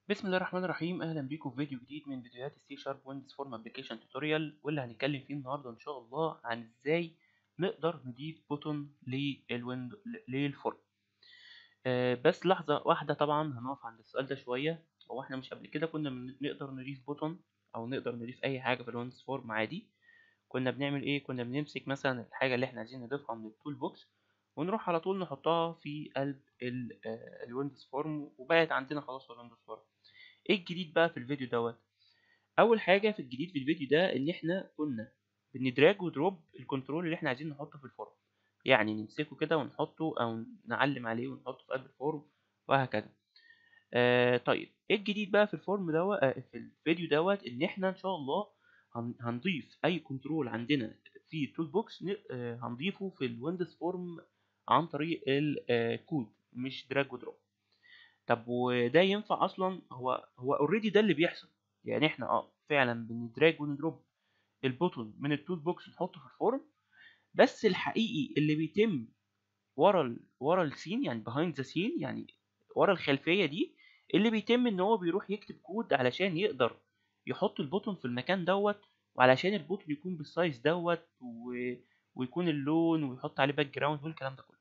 بسم الله الرحمن الرحيم اهلا بيكم في فيديو جديد من فيديوهات السي شارب ويندوز فورم ابلكيشن توتوريال واللي هنتكلم فيه النهارده ان شاء الله عن ازاي نقدر نضيف بوتون للويندو للفورم آه بس لحظه واحده طبعا هنقف عند السؤال ده شويه هو احنا مش قبل كده كنا من- نقدر نضيف بوتون او نقدر نضيف اي حاجه في الويندوز فورم عادي كنا بنعمل ايه كنا بنمسك مثلا الحاجه اللي احنا عايزين نضيفها من التول بوكس ونروح على طول نحطها في قلب ال- آه، الويندوز فورم وبقت عندنا خلاص في الويندوز فورم ايه الجديد بقى في الفيديو دوت اول حاجه في الجديد في الفيديو ده ان احنا كنا بندراج ودروب الكنترول اللي احنا عايزين نحطه في الفورم يعني نمسكه كده ونحطه او نعلم عليه ونحطه في قلب الفورم وهكذا آه طيب ايه الجديد بقى في الفورم دوت آه في الفيديو دوت ان احنا ان شاء الله هن- هنضيف اي كنترول عندنا في التول بوكس ن- آه هنضيفه في الويندوز فورم عن طريق الكود مش دراج ودروب طب وده ينفع اصلا هو هو اوريدي ده اللي بيحصل يعني احنا اه فعلا بندراج وندروب البوتون من التول بوكس نحطه في الفورم بس الحقيقي اللي بيتم ورا ال ورا السين يعني behind the scene يعني ورا الخلفيه دي اللي بيتم ان هو بيروح يكتب كود علشان يقدر يحط البوتون في المكان دوت وعلشان البوتون يكون بالسايز دوت و... ويكون اللون ويحط عليه باك جراوند والكلام ده كله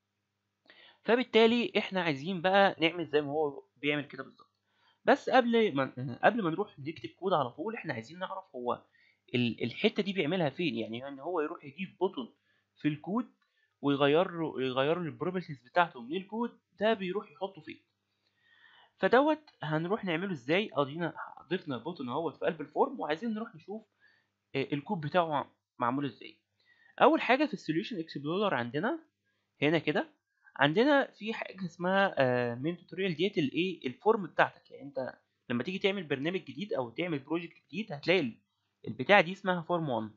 فبالتالي احنا عايزين بقى نعمل زي ما هو بيعمل كده بالظبط بس قبل ما قبل ما نروح نكتب كود على طول احنا عايزين نعرف هو ال- الحته دي بيعملها فين يعني ان هو يروح يجيب بوتون في الكود ويغير له يغير له البروبرتيز بتاعته من الكود ده بيروح يحطه فين فدوت هنروح نعمله ازاي ادينا ضفنا بوتون اهوت في قلب الفورم وعايزين نروح نشوف آه، الكود بتاعه معمول ازاي اول حاجه في السوليوشن اكسبلورر عندنا هنا كده عندنا في حاجه اسمها من توتوريال ديت الايه الفورم بتاعتك يعني انت لما تيجي تعمل برنامج جديد او تعمل بروجكت جديد هتلاقي ال- البتاعه دي اسمها فورم 1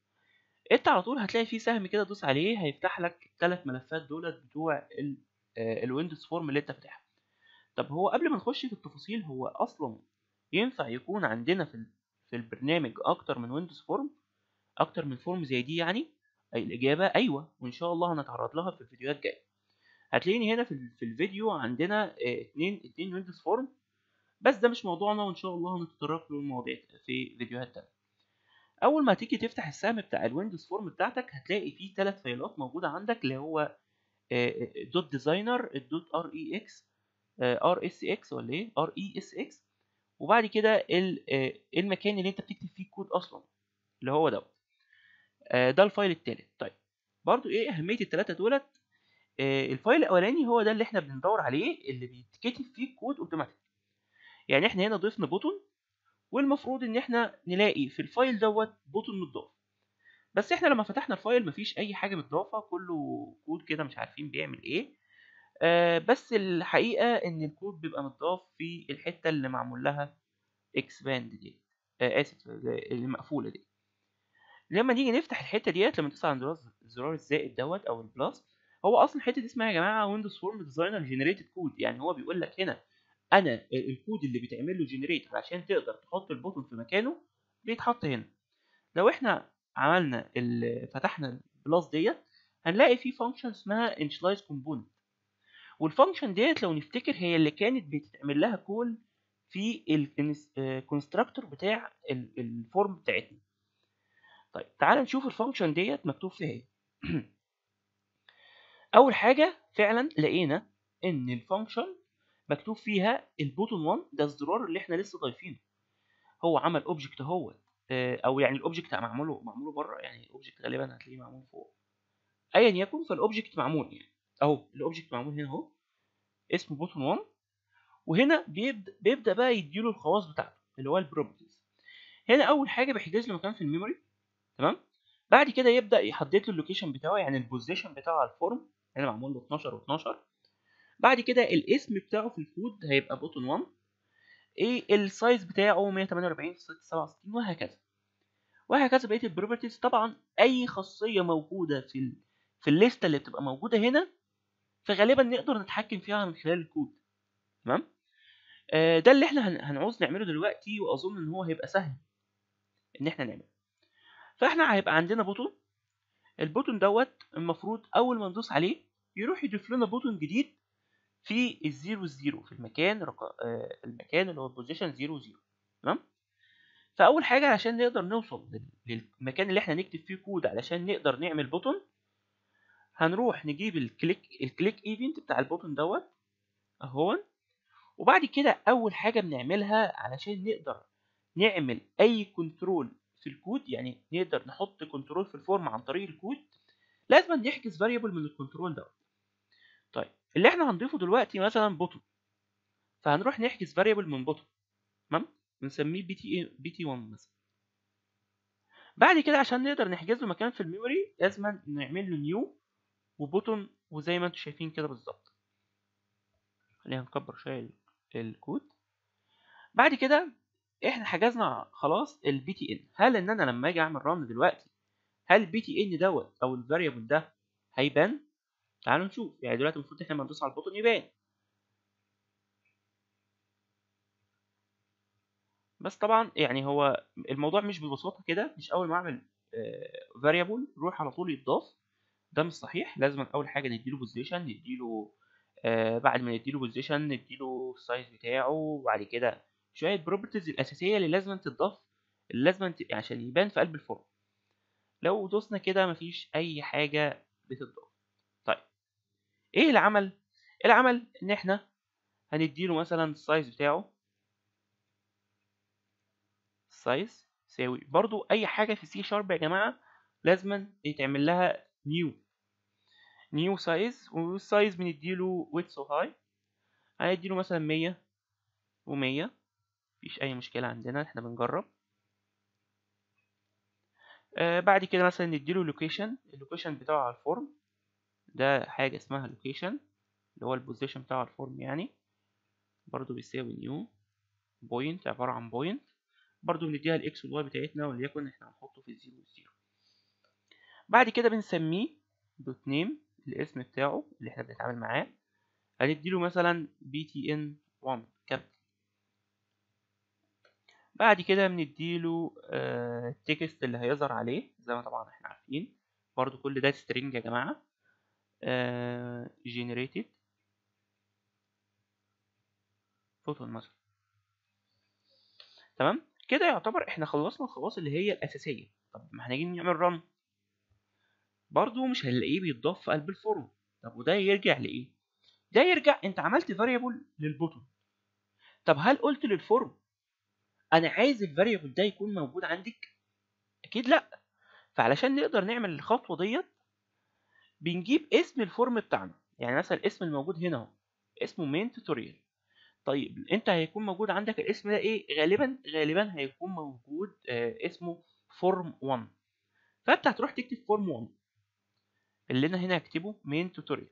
انت على طول هتلاقي فيه سهم كده دوس عليه هيفتح لك الثلاث ملفات دولت بتوع ال- آه، الويندوز فورم اللي انت فاتحها طب هو قبل ما نخش في التفاصيل هو اصلا ينفع يكون عندنا في ال- في البرنامج اكتر من ويندوز فورم اكتر من فورم زي دي يعني أي الاجابه ايوه وان شاء الله هنتعرض لها في الفيديوهات الجايه هتلاقيني هنا في, ال- في الفيديو عندنا آه، اتنين اتنين ويندوز فورم بس ده مش موضوعنا وان شاء الله هنتطرق له المواضيع في فيديوهات تانية اول ما تيجي تفتح السهم بتاع الويندوز فورم بتاعتك هتلاقي فيه ثلاث فايلات موجوده عندك اللي هو دوت ديزاينر الدوت ار اي اكس ار اس اكس ولا ايه ار اي اس اكس وبعد كده ال- آه، المكان اللي انت بتكتب فيه الكود اصلا اللي هو دوت آه، ده الفايل التالت طيب برضو ايه اهميه الثلاثه دولت آه، الفايل الاولاني هو ده اللي احنا بندور عليه اللي بيتكتب فيه الكود اوتوماتيك يعني احنا هنا ضفنا بوتون والمفروض ان احنا نلاقي في الفايل دوت بوتون متضاف بس احنا لما فتحنا الفايل مفيش اي حاجه متضافه كله كود كده مش عارفين بيعمل ايه آه بس الحقيقه ان الكود بيبقى متضاف في الحته اللي معمول لها اكسباند دي آه اسف اللي مقفوله دي لما نيجي نفتح الحته ديت لما تدوس على زرار زرار الزائد دوت او البلس هو اصلا الحته دي اسمها يا جماعه ويندوز فورم ديزاينر جنريتد كود يعني هو بيقول لك هنا انا ال- الكود اللي بيتعمل له جنريت عشان تقدر تحط البوتون في مكانه بيتحط هنا لو احنا عملنا ال- فتحنا البلس ديت هنلاقي في فانكشن اسمها initialize component والفانكشن ديت لو نفتكر هي اللي كانت بتتعمل لها كول في الكونستراكتور بتاع ال- الفورم بتاعتنا طيب تعال نشوف الفانكشن ديت مكتوب فيها ايه اول حاجه فعلا لقينا ان الفانكشن مكتوب فيها البوتون 1 ده الزرار اللي احنا لسه ضايفينه هو عمل اوبجكت اهو او يعني الاوبجكت معموله معموله بره يعني الاوبجكت غالبا هتلاقيه معمول فوق ايا يكن فالاوبجكت معمول يعني اهو الاوبجكت معمول هنا اهو اسمه بوتون 1 وهنا بيبدا بيبدا بقى يديله الخواص بتاعته اللي هو البروبرتيز هنا اول حاجه بيحجز له مكان في الميموري تمام بعد كده يبدا يحدد له اللوكيشن بتاعه يعني البوزيشن بتاعه على الفورم هنا معمول له 12 و12 بعد كده الاسم بتاعه في الكود هيبقى بوتون 1 ايه السايز بتاعه 148 في 67 وهكذا وهكذا بقيه البروبرتيز طبعا اي خاصيه موجوده في ال... في الليسته اللي بتبقى موجوده هنا فغالبا نقدر نتحكم فيها من خلال الكود تمام آه ده اللي احنا هن... هنعوز نعمله دلوقتي واظن ان هو هيبقى سهل ان احنا نعمله فاحنا هيبقى عندنا بوتون البوتون دوت المفروض اول ما ندوس عليه يروح يضيف لنا بوتون جديد في الزيرو زيرو في المكان رق... آه المكان اللي هو البوزيشن زيرو زيرو تمام فاول حاجه عشان نقدر نوصل للمكان اللي احنا نكتب فيه كود علشان نقدر نعمل بوتون هنروح نجيب الكليك الكليك ايفنت بتاع البوتون دوت اهو وبعد كده اول حاجه بنعملها علشان نقدر نعمل اي كنترول في الكود يعني نقدر نحط كنترول في الفورم عن طريق الكود لازم نحجز فاريبل من الكنترول دوت طيب اللي احنا هنضيفه دلوقتي مثلا بوتون فهنروح نحجز فاريبل من بوتون تمام بنسميه بي تي بي تي 1 مثلا بعد كده عشان نقدر نحجز له مكان في الميموري لازم نعمل له نيو وبوتون وزي ما انتم شايفين كده بالظبط خلينا نكبر شويه الكود بعد كده احنا حجزنا خلاص البي تي ان هل ان انا لما اجي اعمل رن دلوقتي هل البي تي ان دوت او الفاريبل ده هيبان تعالوا نشوف يعني دلوقتي المفروض احنا لما ندوس على البوتون يبان بس طبعا يعني هو الموضوع مش ببساطه كده مش اول ما اعمل فاريبل يروح على طول يتضاف ده مش صحيح لازم اول حاجه نديله بوزيشن نديله آه بعد ما نديله بوزيشن نديله السايز بتاعه وبعد كده شويه بروبرتيز الاساسيه اللي لازم تتضاف اللي لازم ت... عشان يبان في قلب الفورم لو دوسنا كده مفيش اي حاجه بتتضاف طيب ايه العمل العمل ان احنا هنديله مثلا السايز بتاعه السايز يساوي برضو اي حاجه في سي شارب يا جماعه لازم يتعمل لها نيو نيو سايز والسايز بنديله ويدث وهاي هنديله مثلا 100 و100 مفيش اي مشكله عندنا احنا بنجرب آه بعد كده مثلا نديله لوكيشن اللوكيشن بتاعه على الفورم ده حاجه اسمها لوكيشن اللي هو البوزيشن بتاعه على الفورم يعني برضو بيساوي نيو بوينت عباره عن بوينت برضو بنديها الاكس والواي بتاعتنا وليكن احنا هنحطه في الزيرو والزيرو بعد كده بنسميه دوت نيم الاسم بتاعه اللي احنا بنتعامل معاه هنديله مثلا بي تي ان 1 كابيتال بعد كده بنديله آه التكست اللي هيظهر عليه زي ما طبعا احنا عارفين برضو كل ده سترينج يا جماعه آه generated فوتون مثلا تمام كده يعتبر احنا خلصنا الخواص اللي هي الاساسيه طب ما هنيجي نعمل رن برضو مش هنلاقيه بيتضاف في قلب الفورم طب وده يرجع لايه ده يرجع انت عملت فاريبل للبوتون طب هل قلت للفورم انا عايز الفاريبل ده يكون موجود عندك اكيد لا فعلشان نقدر نعمل الخطوه ديت بنجيب اسم الفورم بتاعنا يعني مثلا الاسم الموجود هنا اهو اسمه مين توتوريال طيب انت هيكون موجود عندك الاسم ده ايه غالبا غالبا هيكون موجود آه اسمه فورم 1 فانت هتروح تكتب فورم 1 اللي انا هنا هكتبه مين توتوريال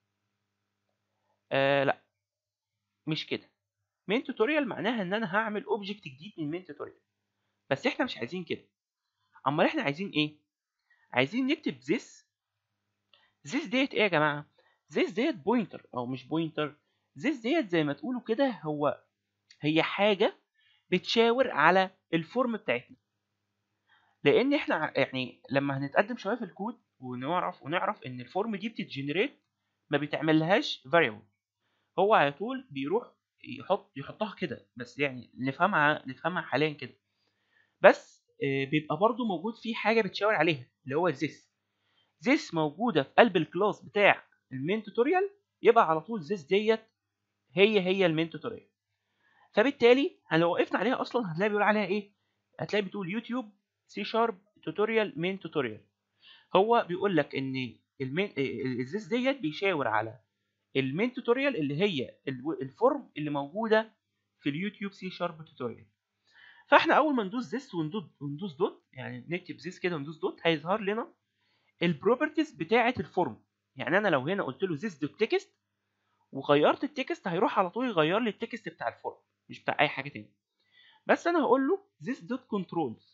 آه لا مش كده مين توتوريال معناها ان انا هعمل اوبجكت جديد من مين توتوريال بس احنا مش عايزين كده امال احنا عايزين ايه عايزين نكتب this this ديت ايه يا جماعه this ديت بوينتر او مش بوينتر this ديت زي ما تقولوا كده هو هي حاجه بتشاور على الفورم بتاعتنا لان احنا يعني لما هنتقدم شويه في الكود ونعرف ونعرف ان الفورم دي بتتجنريت ما بيتعملهاش فاريبل هو على طول بيروح يحط يحطها كده بس يعني نفهمها نفهمها حاليا كده بس بيبقى برضو موجود فيه حاجه بتشاور عليها اللي هو this this موجوده في قلب الكلاس بتاع المين توتوريال يبقى على طول this ديت هي هي المين توتوريال فبالتالي لو وقفنا عليها اصلا هتلاقي بيقول عليها ايه هتلاقي بتقول يوتيوب سي شارب توتوريال مين توتوريال هو بيقول لك ان المين الزيس ديت بيشاور على المين توتوريال اللي هي الفورم اللي موجوده في اليوتيوب سي شارب توتوريال فاحنا اول ما ندوس ذس وندوس وندوس دوت يعني نكتب ذس كده وندوس دوت هيظهر لنا البروبرتيز بتاعه الفورم يعني انا لو هنا قلت له ذس دوت تكست وغيرت التكست هيروح على طول يغير لي التكست بتاع الفورم مش بتاع اي حاجه تاني بس انا هقول له this dot controls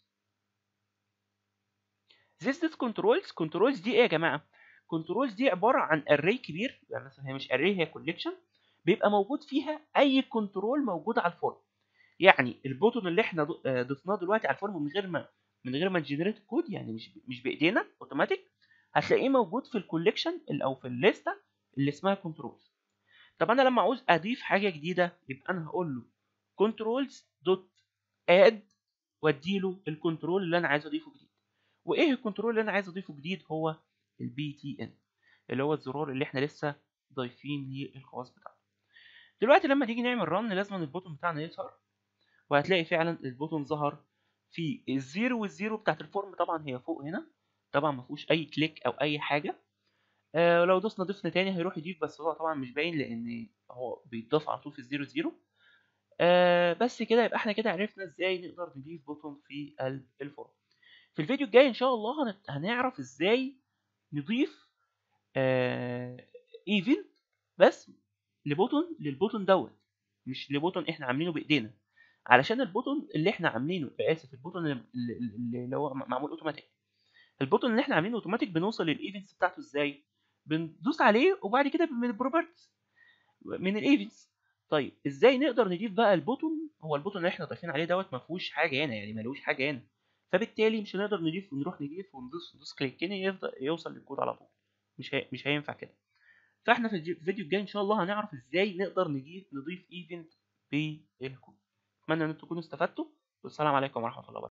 this dot controls controls دي ايه يا جماعه controls دي عباره عن array كبير يعني مثلا هي مش array هي collection بيبقى موجود فيها اي كنترول موجود على الفورم يعني البوتون اللي احنا ضفناه دلوقتي على الفورم من غير ما من غير ما نجنريت كود يعني مش مش بايدينا اوتوماتيك هتلاقيه موجود في الكوليكشن او في الليسته اللي اسمها كنترولز طب انا لما عاوز اضيف حاجه جديده يبقى انا هقول له controls دوت اد واديله الكنترول اللي انا عايز اضيفه جديد وايه الكنترول اللي انا عايز اضيفه جديد هو البي تي ان اللي هو الزرار اللي احنا لسه ضايفين ليه الخواص بتاعته دلوقتي لما تيجي نعمل رن لازم البوتون بتاعنا يظهر وهتلاقي فعلا البوتون ظهر في الزيرو والزيرو بتاعت الفورم طبعا هي فوق هنا طبعا ما فيهوش اي كليك او اي حاجه آه لو دوسنا ضفنا تاني هيروح يضيف بس هو طبعا مش باين لان هو بيتضاف على طول في الزيرو زيرو آه بس كده يبقى احنا كده عرفنا ازاي نقدر نضيف بوتون في قلب الفورم في الفيديو الجاي ان شاء الله هنت... هنعرف ازاي نضيف آه ايفنت بس لبوتون للبوتون دوت مش لبوتون احنا عاملينه بايدينا علشان البوتون اللي احنا عاملينه اسف البوتون اللي, اللي هو معمول اوتوماتيك البوتون اللي احنا عاملينه اوتوماتيك بنوصل للايفنتس بتاعته ازاي بندوس عليه وبعد كده من البروبرتيز من الايفنتس طيب ازاي نقدر نضيف بقى البوتون هو البوتون اللي احنا ضايفين عليه دوت ما فيهوش حاجه هنا يعني ملوش حاجه هنا فبالتالي مش هنقدر نضيف ونروح نضيف وندوس ندوس كليكين يفضل يوصل للكود على طول مش هي... مش هينفع كده فاحنا في الفيديو الجاي ان شاء الله هنعرف ازاي نقدر نجيب نضيف ايفنت بالكود اتمنى ان انتم تكونوا استفدتوا والسلام عليكم ورحمه الله وبركاته